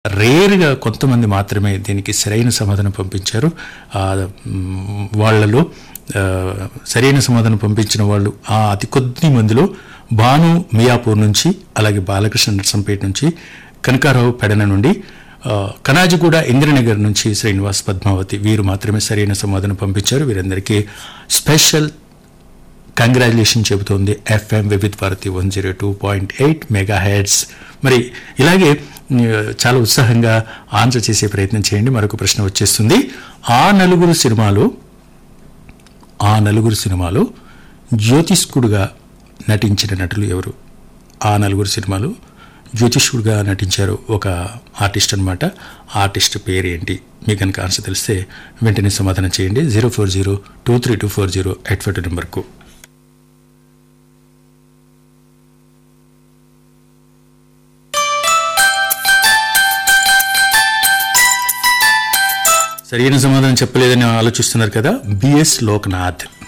రేరుగా కొంతమంది మాత్రమే దీనికి సరైన సమాధానం పంపించారు ఆ, మ్, వాళ్ళలో ఆ, సరైన సమాధానం పంపించిన వాళ్ళు ఆ అతి కొద్ది మందిలో భాను మియాపూర్ నుంచి అలాగే బాలకృష్ణ నర్సంపేట నుంచి కనకారావు పెడన నుండి ఆ, కనాజిగూడ ఇంద్రనగర్ నుంచి శ్రీనివాస్ పద్మావతి వీరు మాత్రమే సరైన సమాధానం పంపించారు వీరందరికీ స్పెషల్ కంగ్రాచులేషన్ చెబుతోంది FM Vividh Bharati one zero two point eight mega heads మరి ఇలాగే ఉమ్, చాలా ఉత్సాహంగా ఆన్సర్ చేసే ప్రయత్నం చేయండి మరొక ప్రశ్న వచ్చేస్తుంది ఆ నలుగురు సినిమాలో ఆ నలుగురు సినిమాలో జ్యోతిష్కుడుగా నటించిన నటులు ఎవరు ఆ నలుగురు సినిమాలు జ్యోతిష్కుడుగా నటించారు ఒక ఆర్టిస్ట్ అనమాట ఆర్టిస్ట్ పేరు ఏంటి మీకు కనుక ఆన్సర్ తెలిస్తే వెంటనే సమాధానం చేయండి zero four zero two three two four zero eight five నెంబర్కు సరైన సమాధానం చెప్పలేదని ఆలోచిస్తున్నారు కదా బిఎస్ లోక్నాథ్